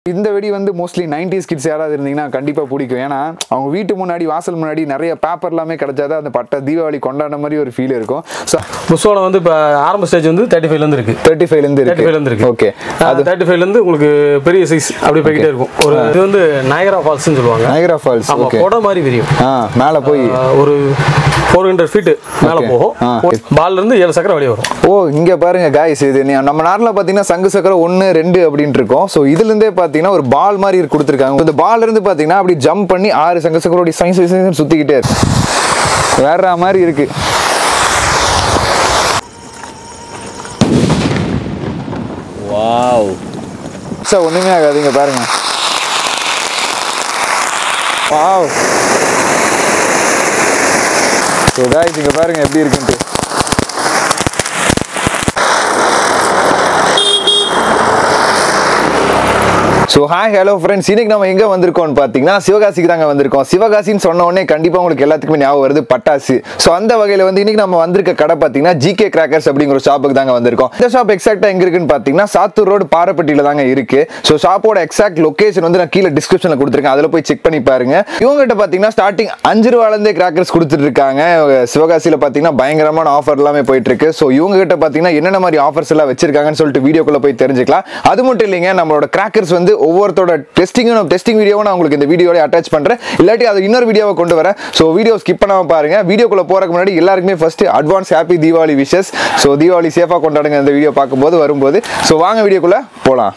இந்த வெடி வந்து மோஸ்ட்லி நைன்டிஸ் கிட்ஸ் யாராவது இருந்தீங்கன்னா கண்டிப்பாக பிடிக்கும் ஏன்னா அவங்க வீட்டு முன்னாடி வாசல் முன்னாடி நிறைய பேப்பர் எல்லாமே கிடைச்சாதான் அந்த பட்ட தீபாவளி கொண்டாடின மாதிரி ஒரு ஃபீல் இருக்கும் ஸோ புஷ்வானம் வந்து இப்போ ஆரம்ப ஸ்டேஜ் வந்து தேர்ட்டி ஃபைவ்லேருந்து இருக்கு தேர்ட்டி ஃபைவ்லேருந்து தேர்ட்டி ஃபைவ்லேருந்து இருக்கு இருக்கு ஓகே அது தேர்ட்டி ஃபைவ்லேருந்து உங்களுக்கு பெரிய சைஸ் அப்படி போய்கிட்டே இருக்கும் ஒரு இது வந்து நயகரா ஃபால்ஸ்னு சொல்லுவாங்க நயகரா ஃபால்ஸ் ஆமா ஓகே கொடை மாதிரி விரியும் ஆ மேலே போய் ஆஹ் ஒரு ஃபோர் ஹண்ட்ரட் ஃபீட்டு மேலே Okay. போகும் ஆ. பால்ல இருந்து ஏழு சக்கரம் வெளியே வரும் ஓ இங்க பாருங்க காய்ஸ் இது நீ- நம்ம நாட்டில் பார்த்தீங்கன்னா சங்கு சக்கரம் ஒன்று ரெண்டு அப்படின்ட்டு இருக்கும் ஸோ இதுலேருந்தே பார்த்தீங்கன்னா ஒரு பால் மாதிரி கொடுத்துருக்காங்க இந்த பால் இருந்து பார்த்தீங்கன்னா அப்படி ஜம்ப் பண்ணி ஆறு சங்கு சக்கரோடி சைன்ஸ் சைன்ஸ் சுற்றிக்கிட்டே இருக்கு வேற மாதிரி இருக்கு வாவ் சார் ஒன்றுமே ஆகாதுங்க பாருங்க வாவ் ஸோ காய்ஸ் இங்கே பாருங்க எப்படி இருக்குன்ட்டு ஸோ ஹாய் ஹலோ ஃப்ரெண்ட்ஸ் இன்னைக்கு நம்ம எங்கே வந்திருக்கோம்னு பார்த்தீங்கன்னா சிவகாசிக்கு தாங்க வந்திருக்கோம் சிவகாசின்னு சொன்ன உடனே கண்டிப்பாக உங்களுக்கு எல்லாத்துக்குமே ஞாபகம் வருது பட்டாசு ஸோ அந்த வகையில் வந்து இன்னைக்கு நம்ம வந்திருக்க கடை பார்த்தீங்கன்னா ஜிகே கிராக்கர்ஸ் அப்படிங்கிற ஒரு ஷாப்புக்கு தாங்க வந்திருக்கோம் இந்த ஷாப் எக்ஸாக்டாக எங்கே இருக்குன்னு பார்த்தீங்கன்னா சாத்தூர் ரோடு பாரப்பட்டியில் தாங்க இருக்கு ஸோ ஷாப்போட எக்ஸாக்ட் லொகேஷன் வந்து நான் கீழே டிஸ்கிரிப்ஷனில் கொடுத்துருக்கேன் அதில் போய் செக் பண்ணி பாருங்க இவங்ககிட்ட பார்த்தீங்கன்னா ஸ்டார்டிங் அஞ்சு ரூபாலேருந்தே கிராக்கர்ஸ் கொடுத்துட்டு இருக்காங்க சிவகாசியில் பார்த்தீங்கன்னா பயங்கரமான ஆஃபர் எல்லாமே போயிட்டு இருக்கு ஸோ இவங்க கிட்ட பார்த்தீங்கன்னா என்னென்ன மாதிரி ஆஃபர்ஸ் எல்லாம் வச்சிருக்காங்கன்னு சொல்லிட்டு வீடியோக்குள்ள போய் தெரிஞ்சுக்கலாம் அது மட்டும் இல்லைங்க நம்மளோட கிராக்கர்ஸ் வந்து ஒவ்வொருத்தோட டெஸ்டிங்கும் டெஸ்டிங் வீடியோவும் நான் உங்களுக்கு இந்த வீடியோட அட்டாச் பண்றேன் இல்லாட்டி அது இன்னொரு வீடியோவை கொண்டு வரேன் ஸோ வீடியோ ஸ்கிப் பண்ணாம பாருங்க வீடியோக்குள்ள போறதுக்கு முன்னாடி எல்லாருக்குமே first advance happy Deepavali wishes so Deepavali சேஃபா கொண்டாடுங்க இந்த வீடியோ பார்க்கும்போது வரும்போது ஸோ வாங்க வீடியோக்குள்ள போலாம்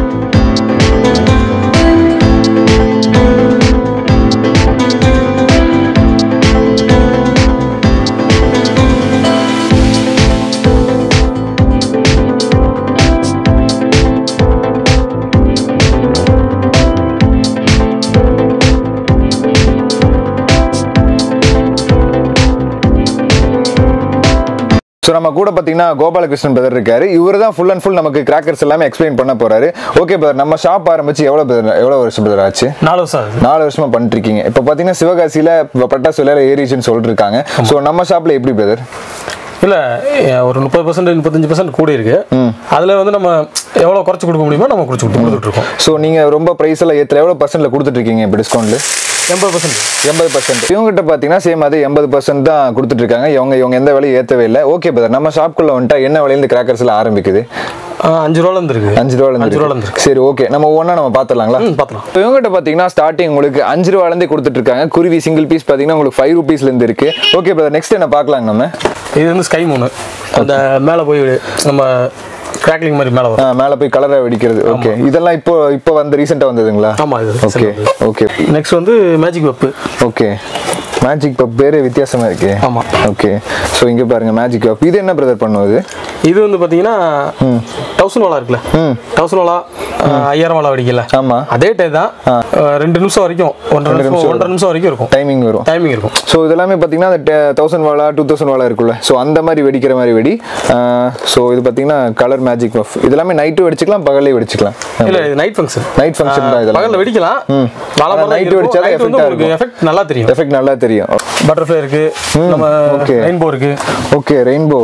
ஸோ நம்ம கூட பார்த்தீங்கன்னா கோபாலகிருஷ்ணன் பிரதர் இருக்காரு இவர் தான் ஃபுல் அண்ட் ஃபுல் நமக்கு கிராக்கர்ஸ் எல்லாமே எக்ஸ்பிளைன் பண்ண போறாரு ஓகே பிரதர் நம்ம ஷாப் ஆரம்பிச்சு எவ்வளோ பிரதர் எவ்வளோ வருஷம் பிரதர் ஆச்சு நாலு வருஷம் ஆகுது நாலு வருஷமா பண்ணிட்டு இருக்கீங்க இப்போ பார்த்தீங்கன்னா சிவகாசியில் பட்டாசு விலையில ஏறிச்சுன்னு சொல்லிட்டு இருக்காங்க ஸோ நம்ம ஷாப்ல எப்படி பிரதர் இல்ல அஹ் ஒரு முப்பது பர்சன்ட் முப்பத்தஞ்சு பர்சன்ட் கூட இருக்கு அதுல வந்து நம்ம எவ்வளவு குறைச்சு கொடுக்க முடியுமோ நம்ம குறைச்சு கொடுத்து கொடுத்துட்டு இருக்கோம் ஸோ நீங்க ரொம்ப ப்ரைஸ் எல்லாம் ஏற்ற எவ்வளோ பர்சன்ட்ல கொடுத்துட்டு இருக்கீங்க இப்போ டிஸ்கவுண்ட்ல எண்பது பர்சன்ட் எண்பது பர்சன்ட் இவங்ககிட்ட பார்த்தீங்கன்னா சேம் அது எண்பது பர்சன்ட் தான் கொடுத்துட்டு இருக்காங்க இவங்க இவங்க எந்த விலையும் ஏற்றவே இல்லை ஓகே பிரதர் நம்ம ஷாப்குள்ள வந்துட்டா என்ன விலையில கிராக்கர்ஸ் எல்லாம் ஆரம்பிக்குது அஞ்சு ரூபால இருந்து இருக்கு அஞ்சு ரூபால அஞ்சு ரூபால இருந்து இருந்து சரி ஓகே நம்ம ஒவ்வொன்றா நம்ம பார்த்துடலாங்களா ம், பார்க்கலாம் இப்போ இவங்ககிட்ட பார்த்தீங்கன்னா ஸ்டார்டிங் உங்களுக்கு அஞ்சு ரூபாலேருந்தே கொடுத்துட்டு இருக்காங்க குருவி சிங்கிள் பீஸ் பார்த்தீங்கன்னா உங்களுக்கு ஃபைவ் ருபீஸ்லேருந்து இருக்கு ஓகே பிரதர் நெக்ஸ்ட் என்ன பார்க்கலாங்க நம்ம இது வந்து ஸ்கை மூணு அந்த மேலே போய் நம்ம கிராக்லிங் மாதிரி மேலே வரும் மேலே போய் கலரை வெடிக்கிறது ஓகே இதெல்லாம் இப்போ இப்போ வந்து ரீசெண்டாக வந்ததுங்களா ஆமா இது ஓகே ஓகே நெக்ஸ்ட் வந்து மேஜிக் வெப்பு ஓகே மேஜிக் பப் பேரே வித்தியாசமா இருக்கு ஆமா. ஓகே ஸோ இங்க பாருங்க மேஜிக் பப் இது என்ன பிரதர் பண்ணுவது இது வந்து பார்த்தீங்கன்னா தௌசண்ட் வாலா இருக்குல்ல தௌசண்ட் வாலா ஐயாயிரம் வாலா வெடிக்கல ஆமா அதே டை தான் அஹ், ரெண்டு நிமிஷம் வரைக்கும் ஒன்றரை ரெண்டு நிமிஷம் நிமிஷம் ஒன்றரை நிமிஷம் வரைக்கும் இருக்கும் டைமிங் வரும் டைமிங் இருக்கும் ஸோ இதெல்லாமே பார்த்தீங்கன்னா அந்த தௌசண்ட் வாலா டூ தௌசண்ட் வாலா இருக்குல்ல ஸோ அந்த மாதிரி வெடிக்கிற மாதிரி வெடி ஸோ இது பார்த்தீங்கன்னா கலர் மேஜிக் பஃப் இதெல்லாமே நைட்டு வெடிச்சுக்கலாம் பகலே வெடிச்சுக்கலாம் இல்ல இது நைட் ஃபங்க்ஷன் நைட் ஃபங்க்ஷன் தான் இதெல்லாம் பகல்ல வெடிக்கலாம் ஆனா நாலு night நைட் வெடிச்சாதான் வெடிச்சாலும் வந்து effect-ஆ உங்களுக்கு இருக்கும். எஃபெக்ட் நல்லா தெரியும் எஃபெக்ட் நல்லா தெரியும் பட்டர்ஃப்ளை இருக்கு நம்ம okay. ரெயின்போ இருக்கு ஓகே ரெயின்போ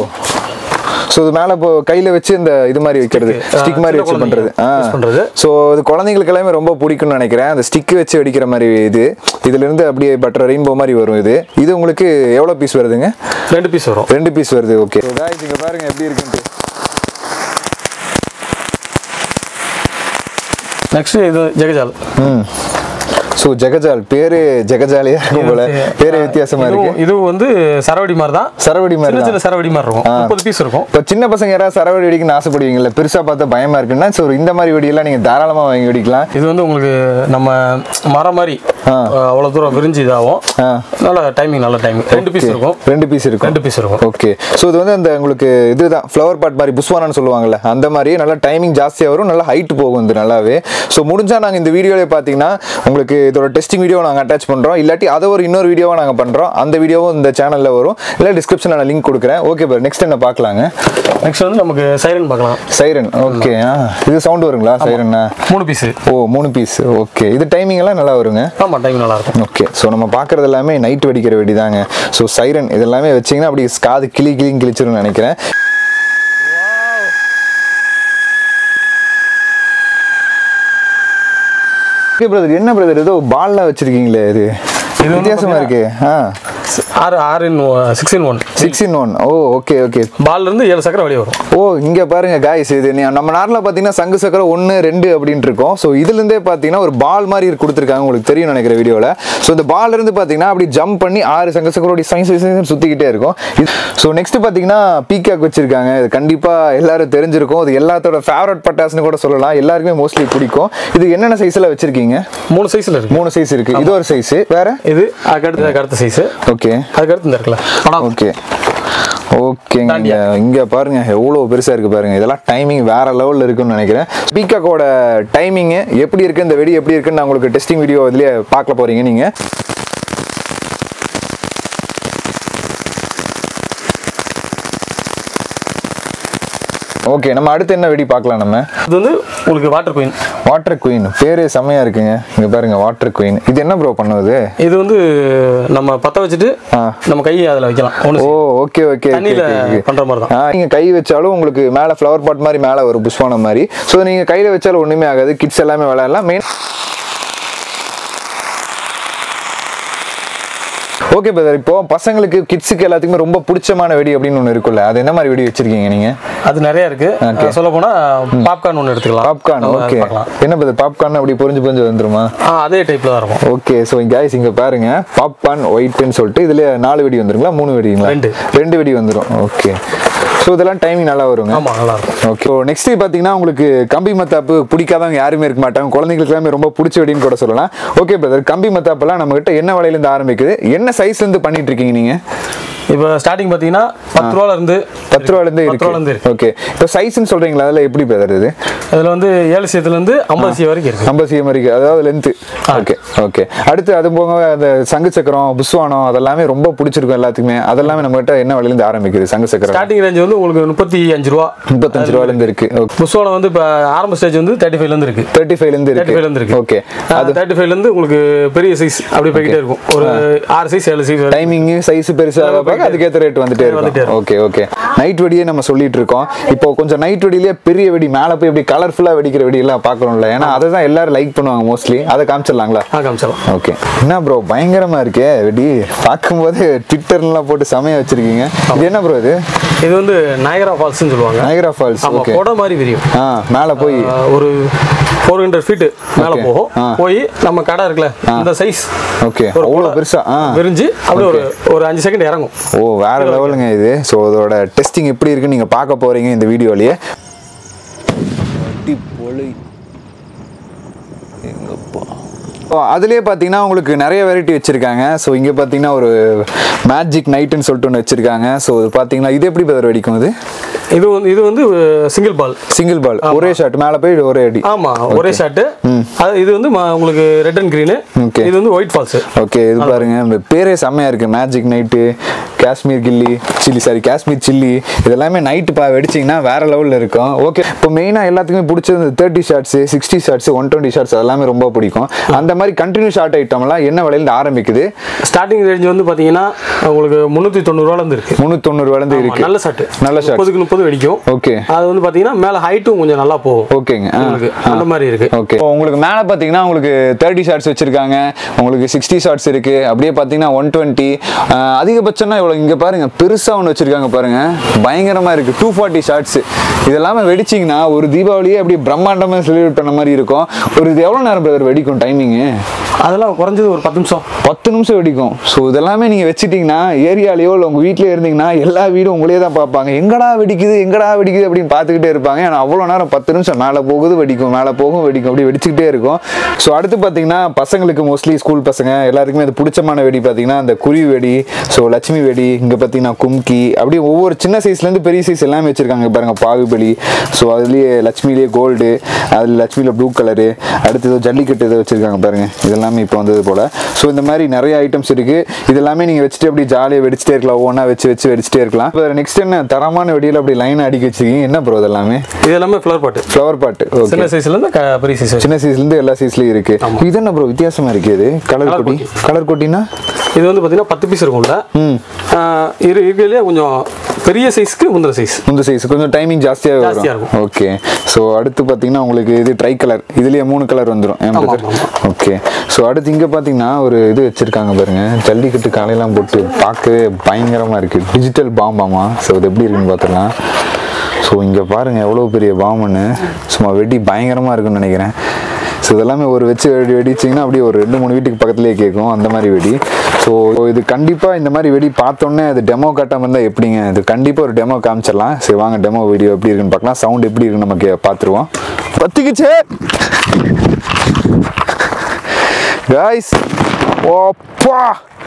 ஸோ இது மேலே இப்போ கையில் வச்சு இந்த இது மாதிரி வைக்கிறது Stick. ஸ்டிக் மாதிரி சின்ன வச்சு பண்ணுறது குழந்தைங்க use பண்றது. ஸோ இது குழந்தைங்களுக்கு எல்லாமே ரொம்ப பிடிக்கும்னு நினைக்கிறேன் அந்த ஸ்டிக் வச்சு வெடிக்கிற மாதிரி இது இதுலேருந்து அப்படியே பட்டர் ரெயின்போ மாதிரி வரும் இது இது உங்களுக்கு எவ்வளோ பீஸ் வருதுங்க ரெண்டு பீஸ் வரும் ரெண்டு பீஸ் வருது ஓகே இங்கே பாருங்க எப்படி இருக்குன்ட்டு நெக்ஸ்ட் இது ஜெகஜால் ம் ஸோ ஜெகஜால் பேரு ஜெகஜாலியா இருக்கும் போல பேரே வித்தியாசமா இருக்கு இதுவும் இதுவும் வந்து சரவடி மாதிரி தான் சரவடி மாதிரி சின்ன தான் சின்ன சரவடி மாதிரி இருக்கும் முப்பது பீஸ் இருக்கும் இப்போ சின்ன பசங்க யாராவது சரவடி வெடிக்கணும்னு ஆசைப்படுவீங்கல்ல பெருசா பார்த்தா பயமா இருக்குன்னா ஸோ இந்த மாதிரி வெடியெல்லாம் நீங்க தாராளமா வாங்கி வெடிக்கலாம் இது வந்து உங்களுக்கு நம்ம மரம் மாதிரி ஆ. அஹ், அவ்வளவு தூரம் விரிஞ்சு இதாகும் ஆ நல்ல டைமிங் நல்ல டைமிங் ரெண்டு பீஸ் இருக்கும் ரெண்டு பீஸ் இருக்கும் ரெண்டு பீஸ் இருக்கும் ஓகே ஸோ இது வந்து அந்த உங்களுக்கு இதுதான் ஃப்ளவர் பாட் மாதிரி புஷ்வானான்னு சொல்லுவாங்கல்ல அந்த மாதிரி நல்லா டைமிங் ஜாஸ்தியாக வரும் நல்லா ஹைட் போகும் இது நல்லாவே ஸோ முடிஞ்சா நாங்கள் இந்த வீடியோவில் பார்த்தீங்கன்னா உங்களுக்கு இதோட டெஸ்டிங் வீடியோ நாங்கள் அட்டாச் பண்ணுறோம் இல்லாட்டி அதை ஒரு இன்னொரு வீடியோவாக நாங்கள் பண்ணுறோம் அந்த வீடியோவும் இந்த சேனலில் வரும் இல்லை டிஸ்கிரிப்ஷனில் நான் லிங்க் கொடுக்குறேன் ஓகே பர் நெக்ஸ்ட் என்ன பார்க்கலாங்க நெக்ஸ்ட் வந்து நமக்கு சைரன் பார்க்கலாம் சைரன் ஓகே ஆ இது சவுண்ட் வருங்களா சைரன்னா மூணு பீஸ் ஓ மூணு பீஸ் ஓகே இது டைமிங் எல்லாம் நல்லா வருங்க ஆமா டைமிங் நல்லா இருக்கும் ஓகே ஸோ நம்ம பார்க்குறது எல்லாமே நைட் வெடிக்கிற வெடி தாங்க ஸோ சைரன் இதெல்லாமே வச்சிங்கன்னா அப்படி காது கிளி கிளின்னு கிழிச்சிரும்னு நினைக்கிறேன் ஓகே பிரதர் என்ன பிரதர் ஏதோ பால்லாம் வச்சிருக்கீங்களே இது இது வந்து வித்தியாசமா இருக்கு ஆ ஆறு ஆறு in six in one six in one ஓ ஓகே ஓகே பால்ல இருந்து ஏழு சக்கரை வெளியே வரும் ஓ இங்க பாருங்க காய்ஸ் இது நீ- நம்ம நார்மலா பாத்தீங்கன்னா சங்கு சக்கரை ஒன்னு ரெண்டு அப்படின்ட்டு இருக்கும் ஸோ இதுல இருந்தே பாத்தீங்கன்னா ஒரு பால் மாதிரி இருக்கு கொடுத்துருக்காங்க உங்களுக்கு தெரியும் நினைக்கிற வீடியோல ஸோ இந்த பால் இருந்து பாத்தீங்கன்னா அப்படி ஜம்ப் பண்ணி ஆறு சங்கு சக்கரோட சைன்ஸ் சுத்திக்கிட்டே இருக்கும் ஸோ நெக்ஸ்ட் பாத்தீங்கன்னா பீகாக் வச்சிருக்காங்க இது கண்டிப்பா எல்லாரும் தெரிஞ்சிருக்கும் இது எல்லாத்தோட ஃபேவரட் பட்டாசுன்னு கூட சொல்லலாம் எல்லாருக்குமே மோஸ்ட்லி பிடிக்கும் இது என்னென்ன சைஸ்ல வச்சிருக்கீங்க மூணு சைஸ்ல இருக்கு மூணு சைஸ் இருக்கு இது ஒரு சைஸ் வேற இது அதுக்கு அடுத்து அதுக்கு அடுத்த சைஸ் ஓகே அதுக்கு அடுத்து இந்த இருக்குல்ல படம் ஓகே ஓகேங்க இங்க இங்க பாருங்க எவ்வளவு பெருசா இருக்கு பாருங்க இதெல்லாம் டைமிங் வேற லெவல்ல இருக்குன்னு நினைக்கிறேன் பீகாக்கோட டைமிங் எப்படி இருக்கு இந்த வெடி எப்படி இருக்குன்னு நான் உங்களுக்கு டெஸ்டிங் வீடியோ இதுலயே பார்க்க போறீங்க நீங்க ஓகே நம்ம அடுத்து என்ன வெடி பார்க்கலாம் நம்ம இது வந்து உங்களுக்கு வாட்டர் குயின் வாட்டர் குயின் பேரே செம்மையா இருக்குங்க இங்க பாருங்க வாட்டர் குயின் இது என்ன ப்ரோ பண்ணுவது இது வந்து நம்ம பத்த வச்சுட்டு ஆ. நம்ம கையை அதில் வைக்கலாம் ஒன்று ஓ ஓகே ஓகே தண்ணியில பண்ற மாதிரி தான் ஆ நீங்க கை வச்சாலும் உங்களுக்கு மேல ஃப்ளவர் பாட் மாதிரி மேல வரும் புஷ்பானம் மாதிரி ஸோ நீங்க கையில வச்சாலும் ஒண்ணுமே ஆகாது கிட்ஸ் எல்லாமே விளையாடலாம் மெயின் ஓகே பிரதர் இப்போ பசங்களுக்கு கிட்ஸுக்கு எல்லாத்துக்குமே ரொம்ப பிடிச்சமான வெடி அப்படின்னு ஒன்று இருக்குல்ல அது என்ன மாதிரி வெடி வச்சிருக்கீங்க நீங்க அது நிறைய இருக்கு சொல்ல போனா பாப்கார்ன் ஒன்று எடுத்துக்கலாம் பாப்கார்ன் நம்ம ஓகே பார்க்கலாம் என்ன பிரதர் பாப்கார்ன் அப்படி பொறிஞ்சு பொறிஞ்சு வந்துருமா ஆ அதே டைப்ல தான் இருக்கும் ஓகே ஸோ guys இங்க பாருங்க பாப்கார்ன் ஒயிட்னு சொல்லிட்டு இதுல நாலு வெடி வந்துருங்களா மூணு வெடிங்களா ரெண்டு. ரெண்டு வெடி வந்துரும் ஓகே ஸோ இதெல்லாம் டைமிங் நல்லா வருங்க ஆமா நல்லா இருக்கும் ஓகே நெக்ஸ்ட் பார்த்தீங்கன்னா உங்களுக்கு கம்பி மத்தாப்பு பிடிக்காதவங்க யாருமே இருக்க மாட்டாங்க குழந்தைங்களுக்கு எல்லாமே ரொம்ப பிடிச்ச வெடின்னு கூட சொல்லலாம் ஓகே பிரதர் கம்பி மத்தாப்பெல்லாம் நம்ம கிட்ட என்ன விலையில இருந்து ஆரம்பிக்குது என்ன சைஸ்ல இருந்து பண்ணிட்டு இருக்கீங்க நீங்க இப்போ ஸ்டார்டிங் பார்த்தீங்கன்னா பத்து ரூபால இருந்து பத்து ரூபால இருந்து பத்து ரூபால இருந்து இருக்கு இருக்கு ஓகே இப்போ சைஸ்ன்னு சொல்றீங்களா அதில் எப்படி பிரதர் இது அதுல வந்து ஏழு சீத்துல இருந்து ஐம்பது சி வரைக்கும் இருக்கு ஐம்பது சிஎம் இருக்கு அதாவது லென்த்து ஓகே ஓகே அடுத்து அது போக அந்த சங்கு சக்கரம் புஸ்வானம் அதெல்லாமே ரொம்ப பிடிச்சிருக்கும் எல்லாத்துக்குமே அதெல்லாமே நம்ம கிட்ட என்ன விலையில இருந்து ஆரம்பிக்குது சங்கு சக்கரம் ஸ்டார்டிங் ரேஞ்ச் வந்து உங்களுக்கு முப்பத்தி அஞ்சு ரூபா முப்பத்தஞ்சு ரூபாயில இருந்து இருக்கு ஓகே புஷ்வானம் வந்து இப்போ ஆரம்ப ஸ்டேஜ் வந்து தேர்ட்டி ஃபைவ்ல இருந்து இருக்கு தேர்ட்டி ஃபைவ்ல இருந்து தேர்ட்டி ஃபைவ்ல இருந்து இருக்கு இருக்கு ஓகே தேர்ட்டி ஃபைவ்ல இருந்து உங்களுக்கு பெரிய சைஸ் அப்படி போய்கிட்டே இருக்கும் ஒரு ஆறு சைஸ் ஏழு சைஸ் டைமிங் சைஸ் பெருசா பார்க்க அதுக்கேற்ற ரேட் வந்துட்டே வந்துட்டே இருக்கும் ஓகே ஓகே நைட் வெடியே நம்ம சொல்லிட்டு இருக்கோம் இப்போ கொஞ்சம் நைட் வெடியிலே பெரிய வெடி மேல போய் இப்படி கலர்ஃபுல்லா வெடிக்கிற வெடி எல்லாம் பார்க்கணும்ல ஏன்னா அதை தான் எல்லாரும் லைக் பண்ணுவாங்க மோஸ்ட்லி அதை காமிச்சிடலாங்களா ஆ காமிச்சிடலாம் ஓகே என்ன ப்ரோ பயங்கரமா இருக்கே வெடி பார்க்கும்போது ட்விட்டர்லாம் போட்டு செமையா வச்சிருக்கீங்க இது என்ன ப்ரோ இது இது வந்து நயகரா ஃபால்ஸ்னு சொல்லுவாங்க நயகரா ஃபால்ஸ் ஆமா ஓகே கொடை மாதிரி விரியும் ஆ மேல போய் ஆ, ஒரு ஃபோர் ஹண்ட்ரட் ஃபீட் மேல Okay. போகும் ஆ. போய் நம்ம கடை இருக்குல்ல இந்த சைஸ் ஓகே ஒரு அவ்வளோ குடை பெருசா ஆ விரிஞ்சு அப்படியே ஒரு ஒரு அஞ்சு செகண்ட் இறங்கும் ஓ வேற லெவலுங்க இது ஸோ அதோட டெஸ்டிங் எப்படி இருக்குன்னு நீங்க பார்க்க போறீங்க இந்த வீடியோலயே அடிப்பொலி எங்கப்பா ஓ, அதுலயே பார்த்தீங்கன்னா உங்களுக்கு நிறைய வெரைட்டி வச்சிருக்காங்க ஸோ இங்கே பார்த்தீங்கன்னா ஒரு மேஜிக் நைட்டுன்னு சொல்லிட்டு ஒன்று வச்சிருக்காங்க ஸோ இது பார்த்தீங்கன்னா இது எப்படி பதில் வெடிக்கும் இது இது வந்து இது வந்து சிங்கிள் பால் சிங்கிள் பால் ஒரே ஷாட் மேலே போய் ஒரே அடி ஆமா ஒரே ஷாட்டு அது இது வந்து ம- உங்களுக்கு ரெட் அண்ட் கிரீனு Okay. இது வந்து ஒயிட் ஃபால்ஸ் ஓகே இது பாருங்க இந்த பேரே செம்மையா இருக்கு மேஜிக் நைட்டு காஷ்மீர் கில்லி சில்லி சாரி காஷ்மீர் சில்லி இதெல்லாமே நைட்டு பா வெடிச்சிங்கன்னா வேற லெவலில் இருக்கும் ஓகே இப்போ மெயினாக எல்லாத்துக்குமே பிடிச்சது இந்த thirty shots sixty shots one twenty shots அதெல்லாமே ரொம்ப பிடிக்கும் அந்த மாதிரி கண்டினியூ ஷார்ட் ஐட்டம்லாம் என்ன விலையில ஆரம்பிக்குது ஸ்டார்டிங் ரேஞ்ச் வந்து பாத்தீங்கன்னா உங்களுக்கு முந்நூற்றி தொண்ணூறுவால இருந்து இருக்கு முந்நூற்றொண்ணூறுவாலேருந்து ஆமா, இருக்கு நல்ல ஷாட்டு நல்ல ஷார்ட் முப்பதுக்கு முப்பது வெடிக்கும் ஓகே அது வந்து பாத்தீங்கன்னா மேல ஹைட்டும் கொஞ்சம் நல்லா போகும் ஓகேங்க ஆ, உங்களுக்கு ஆ. அந்த மாதிரி இருக்கு ஓகே உங்களுக்கு மேலே பார்த்தீங்கன்னா உங்களுக்கு தேர்ட்டி ஷார்ட்ஸ் வச்சிருக்காங்க உங்களுக்கு சிக்ஸ்டி ஷார்ட்ஸ் இருக்கு அப்படியே பார்த்தீங்கன்னா ஒன் டுவெண்ட்டி அதிகபட்சம்னா இவ்வளோ இங்கே பாருங்க பெருசாக ஒன்று வச்சிருக்காங்க பாருங்க பயங்கரமா இருக்கு டூ ஃபார்ட்டி ஷார்ட்ஸ் இதெல்லாமே வெடிச்சிங்கன்னா ஒரு தீபாவளியே அப்படியே பிரம்மாண்டமாக செலிப்ரேட் பண்ண மாதிரி இருக்கும் ஒரு இது எவ்வளோ நேரம் பிரதர் வெடிக்கும் டைமிங்கு அதெல்லாம் குறைஞ்சது ஒரு பத்து நிமிஷம் பத்து நிமிஷம் வெடிக்கும் ஸோ இதெல்லாமே நீங்கள் வச்சுட்டீங்கன்னா ஏரியாலேயோ இல்லை உங்கள் வீட்டிலே இருந்தீங்கன்னா எல்லா வீடும் உங்களே தான் பார்ப்பாங்க எங்கடா வெடிக்குது எங்கடா வெடிக்குது அப்படின்னு பார்த்துக்கிட்டே இருப்பாங்க ஏன்னா அவ்வளோ நேரம் பத்து நிமிஷம் மேலே போகுது வெடிக்கும் மேலே போகும் வெடிக்கும் அப்படி வெடிச்சுக்கிட்டே இருக்கும் ஸோ அடுத்து பார்த்தீங்கன்னா பசங்களுக்கு மோஸ்ட்லி ஸ்கூல் பசங்க எல்லாருக்குமே அது பிடிச்சமான வெடி பார்த்தீங்கன்னா அந்த குருவி வெடி ஸோ லட்சுமி வெடி இங்கே பார்த்தீங்கன்னா கும்கி அப்படி ஒவ்வொரு சின்ன சைஸ்லேருந்து பெரிய சைஸ் எல்லாமே வச்சுருக்காங்க பாருங்க பாகுபலி ஸோ அதுலேயே லட்சுமிலேயே கோல்டு அதில் லட்சுமியில் ப்ளூ கலரு அடுத்து ஏதோ ஜல்லிக்கட்டு இதை வச்சுருக்காங்க பாருங்க இதெல்லாமே இப்போ வந்தது போல் ஸோ இந்த மாதிரி நிறைய ஐட்டம்ஸ் இருக்குது இதெல்லாமே நீங்கள் வச்சுட்டு அப்படி ஜாலியாக வெடிச்சிட்டே இருக்கலாம் ஒவ்வொன்றா வச்சு வச்சு வெடிச்சிட்டே இருக்கலாம் இப்போ நெக்ஸ்ட் என்ன தரமான வெடியில் அப்படி லைன் அடிக்க வச்சிருக்கீங்க என்ன ப்ரோ இதெல்லாமே இது எல்லாமே ஃப்ளவர் பாட்டு ஃப்ளவர் பாட்டு ஓகே சின்ன சைஸ்ல இருந்து க- பெரிய சைஸ் சின்ன சைஸ்லேருந்து எல்லா சைஸ்லேயும் இருக்கு இது என்ன ப்ரோ வித்தியாசமா இருக்கு இது கலர் Colour கொட்டி கலர் கொட்டினா இது வந்து பாத்தீங்கன்னா பத்து பீஸ் இருக்கும்ல ம் ஆஹ் இரு இருக்கிறதுலே கொஞ்சம் பெரிய சைஸ்க்கு முந்தின சைஸ் இந்த சைஸ் கொஞ்சம் டைமிங் ஜாஸ்தியாக ஜாஸ்தியா வரும் இருக்கும். ஓகே ஸோ அடுத்து பார்த்தீங்கன்னா உங்களுக்கு இது ட்ரை கலர் இதுலயே மூணு கலர் வந்துடும் ஏன் ஆமா, பிரதர் ஆமா, ஓகே ஸோ அடுத்து இங்கே பார்த்தீங்கன்னா ஒரு இது வச்சிருக்காங்க பாருங்க ஜல்லிக்கட்டு காலையெல்லாம் போட்டு பார்க்கவே பயங்கரமாக இருக்கு டிஜிட்டல் பாம்பாமா ஸோ இது எப்படி இருக்குன்னு பார்த்துடலாம் ஸோ இங்கே பாருங்க எவ்வளோ பெரிய பாம்புன்னு சும்மா வெடி பயங்கரமாக இருக்குன்னு நினைக்கிறேன் ஸோ இதெல்லாமே ஒரு வச்சு வெடி வெடிச்சிங்கன்னா அப்படியே ஒரு ரெண்டு மூணு வீட்டுக்கு பக்கத்துலேயே கேட்கும் அந்த மாதிரி வெடி ஸோ இது கண்டிப்பாக இந்த மாதிரி வெடி பார்த்தோன்னே அது டெமோ காட்டாமல் இருந்தால் எப்படிங்க இது கண்டிப்பாக ஒரு டெமோ காமிச்சிடலாம் சரி வாங்க டெமோ வீடியோ எப்படி இருக்குன்னு பார்க்கலாம் சவுண்ட் எப்படி இருக்குன்னு நமக்கு பார்த்துருவோம் பத்திக்குச்சே காய்ஸ் ஓப்பா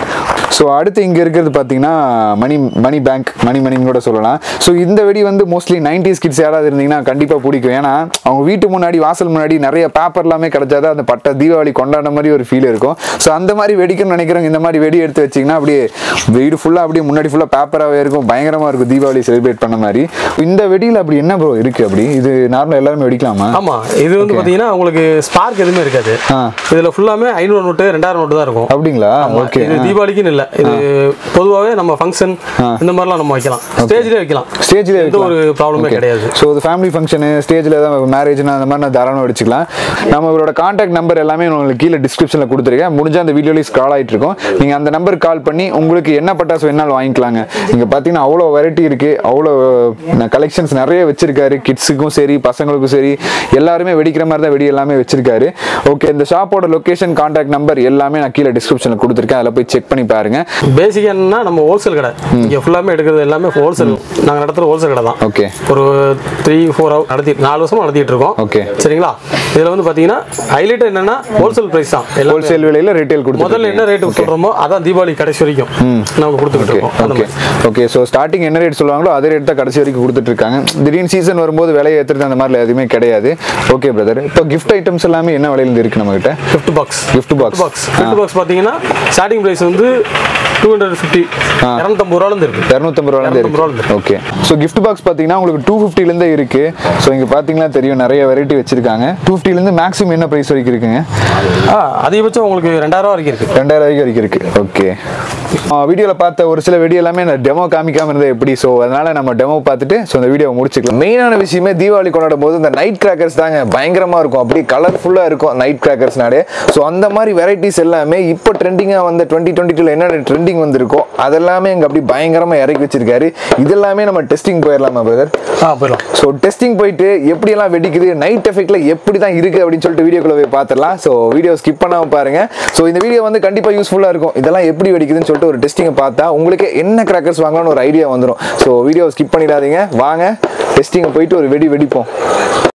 ஸோ அடுத்து இங்கே இருக்கிறது பார்த்தீங்கன்னா மணி மணி பேங்க் மணி மணின்னு கூட சொல்லலாம் ஸோ இந்த வெடி வந்து மோஸ்ட்லி நைன்டிஸ் கிட்ஸ் யாராவது இருந்தீங்கன்னா கண்டிப்பாக பிடிக்கும் ஏன்னா அவங்க வீட்டு முன்னாடி வாசல் முன்னாடி நிறைய பேப்பர் எல்லாமே கிடைச்சாதான் அந்த பட்ட தீபாவளி கொண்டாடின மாதிரி ஒரு ஃபீல் இருக்கும் ஸோ அந்த மாதிரி வெடிக்கணும்னு நினைக்கிறவங்க இந்த மாதிரி வெடி எடுத்து வச்சிங்கன்னா அப்படியே வீடு ஃபுல்லாக அப்படியே முன்னாடி ஃபுல்லாக பேப்பராகவே இருக்கும் பயங்கரமாக இருக்கும் தீபாவளி செலிப்ரேட் பண்ண மாதிரி இந்த வெடியில் அப்படி என்ன ப்ரோ இருக்குது அப்படி இது நார்மலாக எல்லாருமே வெடிக்கலாமா ஆமா இது வந்து பாத்தீங்கன்னா உங்களுக்கு ஸ்பார்க் எதுவுமே இருக்காது ஆ. இதுல ஃபுல்லாமே ஐநூறு நோட்டு ரெண்டாயிரம் நோட்டு தான் இருக்கும் அப்படிங்களா ஓகே இது தீபாவளிக்குன்னு இல்ல இது பொதுவாகவே நம்ம ஃபங்க்ஷன் இந்த மாதிரிலாம் நம்ம வைக்கலாம் ஸ்டேஜ்லேயே வைக்கலாம் ஸ்டேஜ்ல எந்த ஒரு ப்ராப்ளமே கிடையாது ஸோ இது ஃபேமிலி ஃபங்க்ஷனு ஸ்டேஜில் தான் மேரேஜ்னா அந்த மாதிரி நான் தாராளமாக வச்சுக்கலாம் நம்ம இவரோட காண்டாக்ட் நம்பர் எல்லாமே உங்களுக்கு கீழே டிஸ்கிரிப்ஷனில் கொடுத்துருக்கேன் முடிஞ்ச அந்த வீடியோலேயே ஸ்க்ரால் ஆகிட்டு இருக்கும் நீங்கள் அந்த நம்பருக்கு கால் பண்ணி உங்களுக்கு என்ன பட்டாசு வேணாலும் வாங்கிக்கலாங்க இங்கே பார்த்தீங்கன்னா அவ்வளோ வெரைட்டி இருக்குது அவ்வளோ கலெக்ஷன்ஸ் நிறைய வச்சிருக்காரு கிட்ஸுக்கும் சரி பசங்களுக்கும் சரி எல்லாருமே வெடிக்கிற மாதிரி தான் வெடி எல்லாமே வச்சிருக்காரு ஓகே இந்த ஷாப்போட லொகேஷன் காண்டாக்ட் நம்பர் எல்லாமே நான் கீழே டிஸ்கிரிப்ஷனில் கொடுத்துருக்கேன் அதில் போய் செக் பண்ணி பாருங்க பேசிக்காக என்னன்னா நம்ம ஹோல்சேல் கடை இங்கே ஃபுல்லாமே எடுக்கிறது எல்லாமே ஹோல்சேல் நாங்கள் நடத்துகிற ஹோல்சேல் கடை தான் ஓகே ஒரு த்ரீ ஃபோர் ஹவர் நடத்தி நாலு வருஷமா நடத்திட்டு இருக்கோம் Okay. சரிங்களா இதில் வந்து பார்த்தீங்கன்னா ஹைலைட் என்னன்னா ஹோல்சேல் ப்ரைஸ் தான் எல்லாம் ஹோல்சேல் விலையில் ரீட்டைல் கொடுத்து முதல்ல என்ன ரேட்டு சொல்கிறோமோ அதான் தீபாவளி கடைசி வரைக்கும் நாங்கள் கொடுத்துக்கிட்டு இருக்கோம் அந்த ஓகே மாதிரி ஓகே ஸோ ஸ்டார்டிங் என்ன ரேட் சொல்லுவாங்களோ அதே ரேட் தான் கடைசி வரைக்கும் கொடுத்துட்டு இருக்காங்க திடீர்னு சீசன் வரும்போது விலையை ஏற்றுறது அந்த மாதிரி எதுவுமே கிடையாது ஓகே பிரதர் இப்போ கிஃப்ட் ஐட்டம்ஸ் எல்லாமே என்ன விலையில இருக்கு நம்ம கிட்ட gift box gift box box gift box பார்த்தீங்கன்னா ஸ்டார்டிங் ப்ரைஸ் வந்து டூ ஹண்ட்ரட் ஃபிஃப்டி இரநூத்தம்பது ரூபாலேருந்து இருக்கு இரநூத்தம்பது ரூபாலேருந்து இரநூத்தம்பது ரூபால இருக்கு ஓகே ஸோ கிஃப்ட் பாக்ஸ் பார்த்தீங்கன்னா உங்களுக்கு டூ ஃபிஃப்டிலேருந்தே இருக்கு ஸோ இங்கே பார்த்தீங்கன்னா தெரியும் நிறைய வெரைட்டி வச்சிருக்காங்க டூ ஃபிஃப்டிலேருந்து மேக்ஸிமம் என்ன ப்ரைஸ் வரைக்கும் இருக்குங்க ஆ அதிகபட்சம் உங்களுக்கு ரெண்டாயிரம் வரைக்கும் இருக்கு ரெண்டாயிரம் வரைக்கும் வரைக்கும் இருக்கு ஓகே வீடியோவில் பார்த்த ஒரு சில வெடி எல்லாமே நான் டெமோ காமிக்காம இருந்தது எப்படி ஸோ அதனால நம்ம டெமோ பார்த்துட்டு ஸோ இந்த வீடியோ முடிச்சுக்கலாம் மெயினான விஷயமே தீபாவளி கொண்டாடும் போது இந்த நைட் கிராக்கர்ஸ் தாங்க பயங்கரமாக இருக்கும் அப்படியே கலர்ஃபுல்லாக இருக்கும் நைட் கிராக்கர்ஸ்னாலே ஸோ அந்த மாதிரி வெரைட்டிஸ் எல்லாமே இப்போ ட்ரெண்டிங்காக வந்த டுவெண்ட்டி டுவெண்ட்டி டூவில் என்ன ட்ரெண்டிங் வந்திருக்கோ அதெல்லாமே இங்கே அப்படி பயங்கரமாக இறக்கி வச்சிருக்காரு இதெல்லாமே நம்ம டெஸ்டிங் போயிடலாமா பிரதர் ஆ போயிடலாம் ஸோ டெஸ்டிங் போயிட்டு எப்படியெல்லாம் வெடிக்குது நைட் எஃபெக்ட்ல எப்படி தான் இருக்கு அப்படின்னு சொல்லிட்டு வீடியோக்குள்ள போய் பார்த்துடலாம் ஸோ வீடியோ ஸ்கிப் பண்ணாம பாருங்க ஸோ இந்த வீடியோ வந்து கண்டிப்பாக யூஸ்ஃபுல்லாக இருக்கும் இதெல்லாம் எப்படி வெடிக்குதுன்னு சொல்லிட்டு ஒரு டெஸ்டிங்கை பார்த்தா உங்களுக்கு என்ன கிராக்கர்ஸ் வாங்கலாம்னு ஒரு ஐடியா வந்துடும் ஸோ வீடியோ ஸ்கிப் பண்ணிடாதீங்க வாங்க டெஸ்டிங்கை போயிட்டு ஒரு வெடி வெடிப்போம்